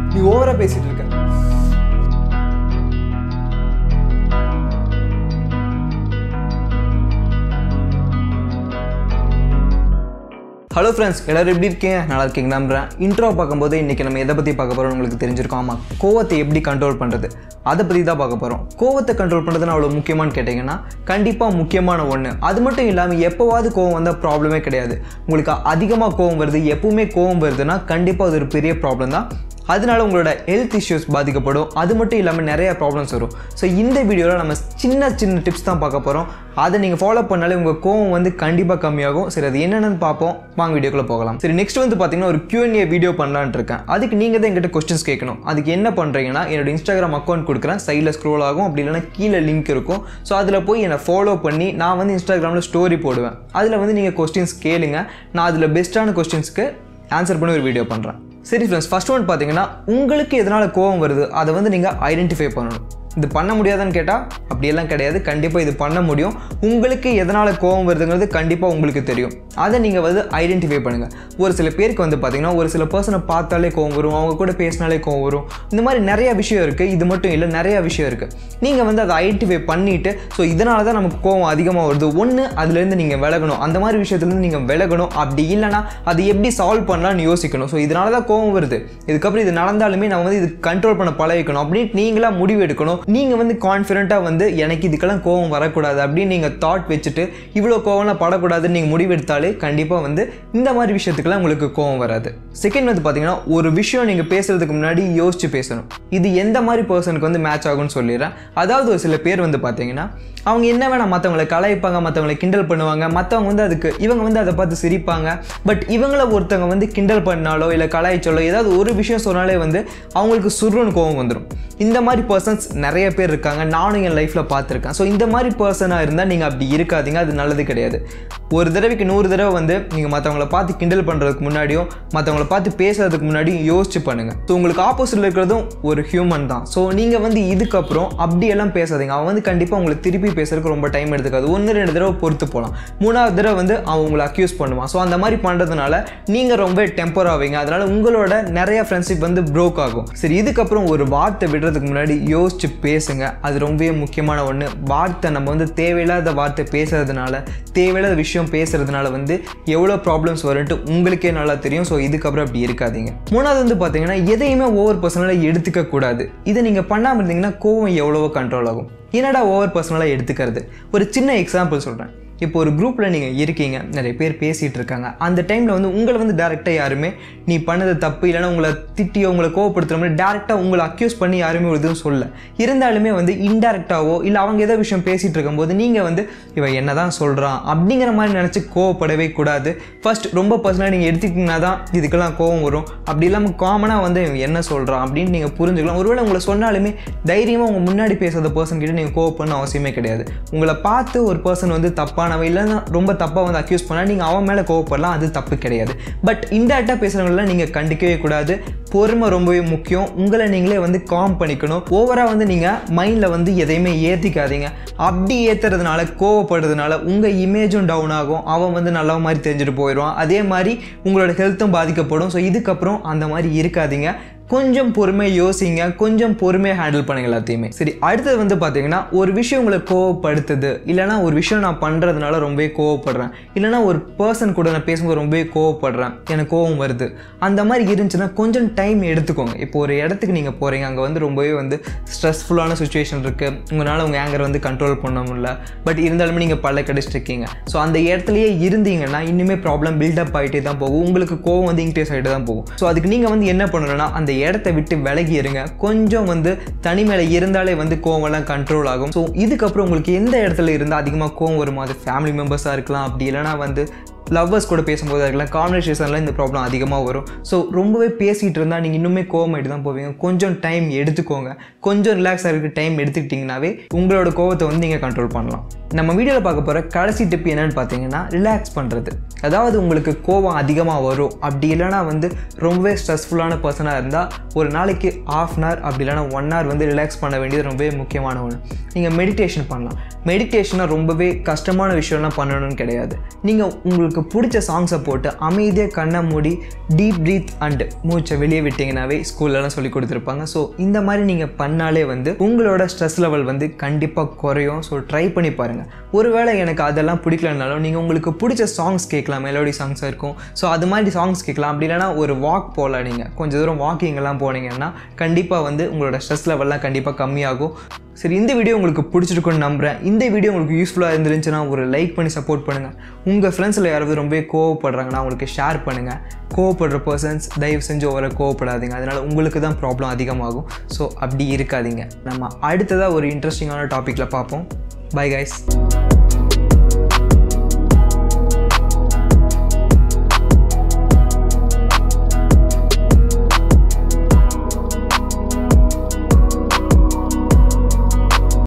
நீ ஓவரா பேசிட்டு இருக்க ஹலோ ஃப்ரெண்ட்ஸ் எல்லாரும் எப்படி இருக்கீங்க நல்லா இருக்கீங்க நம்புறேன் இன்ட்ரோ பார்க்கும்போது இன்றைக்கி நம்ம எதை பற்றி பார்க்க போகிறோம் உங்களுக்கு தெரிஞ்சிருக்கோம் ஆமாம் கோவத்தை எப்படி கண்ட்ரோல் பண்ணுறது அதை பற்றி தான் பார்க்க போகிறோம் கோவத்தை கண்ட்ரோல் பண்ணுறதுன்னு அவ்வளோ முக்கியமானு கேட்டிங்கன்னா கண்டிப்பாக முக்கியமான ஒன்று அது மட்டும் இல்லாமல் எப்போவாவது கோவம் வந்தால் ப்ராப்ளமே கிடையாது உங்களுக்கு அதிகமாக கோவம் வருது எப்பவுமே கோவம் வருதுன்னா கண்டிப்பாக அது ஒரு பெரிய ப்ராப்ளம் தான் அதனால உங்களோட ஹெல்த் இஷ்யூஸ் பாதிக்கப்படும் அது மட்டும் இல்லாமல் நிறைய ப்ராப்ளம்ஸ் வரும் ஸோ இந்த வீடியோவில் நம்ம சின்ன சின்ன டிப்ஸ் தான் பார்க்க போகிறோம் அதை நீங்கள் ஃபாலோ பண்ணாலே உங்கள் கோவம் வந்து கண்டிப்பாக கம்மியாகும் சரி அது என்னென்னு பார்ப்போம் வாங்க வீடியோக்குள்ளே போகலாம் சரி நெக்ஸ்ட் வந்து பார்த்தீங்கன்னா ஒரு Q&A வீடியோ பண்ணலான்னு இருக்கேன் அதுக்கு நீங்கள் தான் எங்கிட்ட கொஸ்டின்ஸ் கேட்கணும் அதுக்கு என்ன பண்ணுறீங்கன்னா என்னோட இன்ஸ்டாகிராம் அக்கௌண்ட் கொடுக்குறேன் சைடில் ஸ்க்ரோல் ஆகும் அப்படி இல்லைன்னா கீழே லிங்க் இருக்கும் ஸோ அதில் போய் என்னை ஃபாலோ பண்ணி நான் வந்து இன்ஸ்டாகிராமில் ஸ்டோரி போடுவேன் அதில் வந்து நீங்கள் கொஸ்டின்ஸ் கேளுங்க நான் அதில் பெஸ்ட்டான கொஸ்டின்ஸ்க்கு ஆன்சர் பண்ணி ஒரு வீடியோ பண்ணுறேன் சரி ஃப்ரெண்ட்ஸ் ஃபர்ஸ்ட் ஒன் பார்த்தீங்கன்னா உங்களுக்கு எதனால் கோவம் வருது அதை வந்து நீங்கள் ஐடென்டிஃபை பண்ணணும் இது பண்ண முடியாதான்னு கேட்டால் அப்படியெல்லாம் கிடையாது கண்டிப்பாக இது பண்ண முடியும் உங்களுக்கு எதனால் கோவம் வருதுங்கிறது கண்டிப்பாக உங்களுக்கு தெரியும் அதை நீங்கள் வந்து ஐடென்டிஃபை பண்ணுங்கள் ஒரு சில பேருக்கு வந்து பார்த்தீங்கன்னா ஒரு சில பர்சனை பார்த்தாலே கோவம் வரும் அவங்க கூட பேசினாலே கோவம் வரும் இந்த மாதிரி நிறைய விஷயம் இருக்குது இது மட்டும் இல்லை நிறைய விஷயம் இருக்குது நீங்கள் வந்து அதை ஐடென்டிஃபை பண்ணிவிட்டு ஸோ இதனால தான் நமக்கு கோவம் அதிகமாக வருது ஒன்று அதுலேருந்து நீங்கள் விலகணும் அந்த மாதிரி விஷயத்துலேருந்து நீங்கள் விலகணும் அப்படி இல்லைனா அது எப்படி சால்வ் பண்ணலாம்னு யோசிக்கணும் ஸோ இதனால தான் கோவம் வருது இதுக்கப்புறம் இது நடந்தாலுமே நம்ம வந்து இது கண்ட்ரோல் பண்ண பழகிக்கணும் அப்படின்னு நீங்களாக முடிவு எடுக்கணும் நீங்கள் வந்து கான்ஃபிடென்ட்டாக வந்து எனக்கு இதுக்கெல்லாம் கோவம் வரக்கூடாது அப்படின்னு நீங்கள் தாட் வச்சுட்டு இவ்வளோ கோவம்லாம் படக்கூடாதுன்னு நீங்கள் முடிவெடுத்தாலே கண்டிப்பாக வந்து இந்த மாதிரி விஷயத்துக்கெல்லாம் உங்களுக்கு கோவம் வராது செகண்ட் வந்து பார்த்தீங்கன்னா ஒரு விஷயம் நீங்கள் பேசுறதுக்கு முன்னாடி யோசிச்சு பேசணும் இது எந்த மாதிரி பர்சனுக்கு வந்து மேட்ச் ஆகும்னு சொல்லிடுறேன் அதாவது ஒரு சில பேர் வந்து பார்த்தீங்கன்னா அவங்க என்ன வேணால் மற்றவங்களை கலாய்ப்பாங்க மற்றவங்களை கிண்டல் பண்ணுவாங்க மற்றவங்க வந்து அதுக்கு இவங்க வந்து அதை பார்த்து சிரிப்பாங்க பட் இவங்கள ஒருத்தவங்க வந்து கிண்டல் பண்ணாலோ இல்லை கலாய்ச்சாலோ ஏதாவது ஒரு விஷயம் சொன்னாலே வந்து அவங்களுக்கு சுருன்னு கோவம் வந்துடும் இந்த மாதிரி பர்சன்ஸ் நிறைய பேர் இருக்காங்க நானும் என் லைஃப்பில் பார்த்துருக்கேன் ஸோ இந்த மாதிரி பர்சனாக இருந்தால் நீங்கள் அப்படி இருக்காதீங்க அது நல்லது கிடையாது ஒரு தடவைக்கு நூறு தடவை வந்து நீங்கள் மற்றவங்கள பார்த்து கிண்டல் பண்ணுறதுக்கு முன்னாடியும் மற்றவங்கள பார்த்து பேசுறதுக்கு முன்னாடியும் யோசிச்சு பண்ணுங்கள் ஸோ உங்களுக்கு ஆப்போசிட்டில் இருக்கிறதும் ஒரு ஹியூமன் தான் ஸோ நீங்கள் வந்து இதுக்கப்புறம் அப்படியெல்லாம் பேசாதீங்க அவன் வந்து கண்டிப்பாக உங்களுக்கு திருப்பி பேசுறதுக்கு ரொம்ப டைம் எடுத்துக்காது ஒன்று ரெண்டு தடவை பொறுத்து போகலாம் மூணாவது தடவை வந்து அவன் உங்களை அக்யூஸ் பண்ணுவான் ஸோ அந்த மாதிரி பண்ணுறதுனால நீங்கள் ரொம்ப டெம்பர் ஆவீங்க அதனால உங்களோட நிறைய ஃப்ரெண்ட்ஷிப் வந்து ப்ரோக் ஆகும் சரி இதுக்கப்புறம் ஒரு வார்த்தை விடுறதுக்கு முன்னாடி யோசிச்சு பேசுங்க அது ரொம்பவே முக்கியமான ஒன்று வார்த்தை நம்ம வந்து தேவையில்லாத வார்த்தை பேசுறதுனால தேவையில்லாத விஷயம் பேசுறதுனால வந்து எவ்வளோ ப்ராப்ளம்ஸ் வரும்ட்டு உங்களுக்கே நல்லா தெரியும் ஸோ இதுக்கப்புறம் அப்படி இருக்காதீங்க மூணாவது வந்து பார்த்தீங்கன்னா எதையுமே ஓவர் பர்சனலாக எடுத்துக்க கூடாது இதை நீங்கள் பண்ணாமல் இருந்தீங்கன்னா கோவம் எவ்வளவோ கண்ட்ரோல் ஆகும் என்னடா ஓவர் பர்சனலாக எடுத்துக்கிறது ஒரு சின்ன எக்ஸாம்பிள் சொல்கிறேன் இப்போ ஒரு குரூப்பில் நீங்கள் இருக்கீங்க நிறைய பேர் பேசிகிட்டு இருக்காங்க அந்த டைமில் வந்து உங்களை வந்து டேரெக்டாக யாருமே நீ பண்ணது தப்பு இல்லைன்னா உங்களை திட்டியோ உங்களை கோவப்படுத்துகிற மாதிரி டேரெக்டாக உங்களை அக்யூஸ் பண்ணி யாருமே ஒரு இதுவும் சொல்ல இருந்தாலுமே வந்து இன்டெரக்டாவோ இல்லை அவங்க ஏதோ விஷயம் பேசிகிட்டு இருக்கும்போது நீங்கள் வந்து இவன் என்ன தான் சொல்கிறான் அப்படிங்கிற மாதிரி நினச்சி கோவப்படவே கூடாது ஃபர்ஸ்ட் ரொம்ப பர்சனலாக நீங்கள் எடுத்துக்கிட்டிங்கன்னா தான் இதுக்கெல்லாம் கோவம் வரும் அப்படி இல்லாமல் காமனாக வந்து இவன் என்ன சொல்கிறான் அப்படின்னு நீங்கள் புரிஞ்சுக்கலாம் ஒருவேளை உங்களை சொன்னாலுமே தைரியமாக உங்கள் முன்னாடி பேசாத பர்சன் கிட்ட நீங்கள் கோவப்படணும் அவசியமே கிடையாது உங்களை பார்த்து ஒரு பர்சன் வந்து தப்பானவன் இல்லைன்னா ரொம்ப தப்பாக வந்து அக்யூஸ் பண்ணால் நீங்கள் அவன் மேலே கோவப்படலாம் அது தப்பு கிடையாது பட் இன்டெரக்டாக பேசுகிறவங்களெலாம் நீங்கள் கண்டிக்கவே கூடாது பொறுமை ரொம்பவே முக்கியம் உங்களை நீங்களே வந்து காம் பண்ணிக்கணும் ஓவராக வந்து நீங்கள் மைண்டில் வந்து எதையுமே ஏற்றிக்காதீங்க அப்படி ஏற்றுறதுனால கோவப்படுறதுனால உங்கள் இமேஜும் டவுன் ஆகும் அவன் வந்து நல்ல மாதிரி தெரிஞ்சுட்டு போயிடுவான் அதே மாதிரி உங்களோட ஹெல்த்தும் பாதிக்கப்படும் ஸோ இதுக்கப்புறம் அந்த மாதிரி இருக்காதீங்க கொஞ்சம் பொறுமையாக யோசிங்க கொஞ்சம் பொறுமையாக ஹேண்டில் பண்ணுங்க எல்லாத்தையுமே சரி அடுத்தது வந்து பார்த்தீங்கன்னா ஒரு விஷயம் உங்களை கோவப்படுத்துது இல்லைனா ஒரு விஷயம் நான் பண்ணுறதுனால ரொம்பவே கோவப்படுறேன் இல்லைனா ஒரு பர்சன் கூட நான் பேசும்போது ரொம்பவே கோவப்படுறேன் எனக்கு கோவம் வருது அந்த மாதிரி இருந்துச்சுன்னா கொஞ்சம் டைம் எடுத்துக்கோங்க இப்போ ஒரு இடத்துக்கு நீங்கள் போகிறீங்க அங்கே வந்து ரொம்பவே வந்து ஸ்ட்ரெஸ்ஃபுல்லான சுச்சுவேஷன் இருக்குது உங்களால் உங்கள் ஆங்கரை வந்து கண்ட்ரோல் பண்ண முடியல பட் இருந்தாலுமே நீங்கள் பல்ல கடிச்சிட்டு இருக்கீங்க ஸோ அந்த இடத்துலையே இருந்தீங்கன்னா இன்னுமே ப்ராப்ளம் பில்டப் ஆகிட்டே தான் போகும் உங்களுக்கு கோவம் வந்து இன்க்ரீஸ் ஆகிட்டு தான் போகும் ஸோ அதுக்கு நீங்கள் வந்து என்ன பண்ணணும்னா அந்த இடத்த விட்டு விலகி இருங்க கொஞ்சம் வந்து தனிமையில் இருந்தாலே வந்து கோவம்லாம் கண்ட்ரோல் ஆகும் ஸோ இதுக்கப்புறம் உங்களுக்கு எந்த இடத்துல இருந்தால் அதிகமாக கோவம் வருமோ அது ஃபேமிலி மெம்பர்ஸாக இருக்கலாம் அப்படி இல்லைனா வந்து லவ்வர்ஸ் கூட பேசும்போது இருக்கலாம் கான்வர்சேஷனில் இந்த ப்ராப்ளம் அதிகமாக வரும் ஸோ ரொம்பவே பேசிகிட்டு இருந்தால் நீங்கள் இன்னுமே கோவமாயிட்டு தான் போவீங்க கொஞ்சம் டைம் எடுத்துக்கோங்க கொஞ்சம் ரிலாக்ஸ் ஆகிறதுக்கு டைம் எடுத்துக்கிட்டிங்கனாவே உங்களோட கோவத்தை வந்து நீங்கள் கண்ட்ரோல் பண்ணலாம் நம்ம வீடியோவில் பார்க்க போகிற கடைசி டிப் என்னன்னு பார்த்தீங்கன்னா ரிலாக்ஸ் பண்ணுறது அதாவது உங்களுக்கு கோவம் அதிகமாக வரும் அப்படி இல்லைனா வந்து ரொம்பவே ஸ்ட்ரெஸ்ஃபுல்லான பர்சனாக இருந்தால் ஒரு நாளைக்கு ஆஃப் அன் ஹவர் அப்படி இல்லைனா ஒன் ஹவர் வந்து ரிலாக்ஸ் பண்ண வேண்டியது ரொம்பவே முக்கியமான ஒன்று நீங்கள் மெடிடேஷன் பண்ணலாம் மெடிடேஷனாக ரொம்பவே கஷ்டமான விஷயம்லாம் பண்ணணும்னு கிடையாது நீங்கள் உங்களுக்கு பிடிச்ச சாங்ஸை போட்டு அமைதியாக கண்ணை மூடி டீப் ப்ரீத் அண்ட் மூச்சை வெளியே விட்டிங்கனாவே ஸ்கூல்லலாம் சொல்லி கொடுத்துருப்பாங்க ஸோ இந்த மாதிரி நீங்கள் பண்ணாலே வந்து உங்களோட ஸ்ட்ரெஸ் லெவல் வந்து கண்டிப்பாக குறையும் ஸோ ட்ரை பண்ணி பாருங்கள் ஒருவேளை எனக்கு அதெல்லாம் பிடிக்கலனாலும் நீங்கள் உங்களுக்கு பிடிச்ச சாங்ஸ் கேட்கலாம் மெலோடி சாங்ஸாக இருக்கும் ஸோ அது மாதிரி சாங்ஸ் கேட்கலாம் அப்படி இல்லைனா ஒரு வாக் போகலாம் நீங்கள் கொஞ்சம் தூரம் வாக்கிங் எல்லாம் போனீங்கன்னா கண்டிப்பாக வந்து உங்களோட ஸ்ட்ரெஸ் லெவல்லாம் கண்டிப்பாக கம்மியாகும் சரி இந்த வீடியோ உங்களுக்கு பிடிச்சிருக்குன்னு நம்புகிறேன் இந்த வீடியோ உங்களுக்கு யூஸ்ஃபுல்லாக இருந்துருந்துச்சுன்னா ஒரு லைக் பண்ணி சப்போர்ட் பண்ணுங்கள் உங்கள் ஃப்ரெண்ட்ஸில் யாராவது ரொம்பவே கோவப்படுறாங்கன்னா அவங்களுக்கு ஷேர் பண்ணுங்கள் கோவப்படுற பர்சன்ஸ் தயவு செஞ்சு ஓவர கோவப்படாதீங்க அதனால் உங்களுக்கு தான் ப்ராப்ளம் அதிகமாகும் ஸோ அப்படி இருக்காதீங்க நம்ம அடுத்ததாக ஒரு இன்ட்ரெஸ்டிங்கான டாப்பிக்கில் பார்ப்போம் பை கைஸ்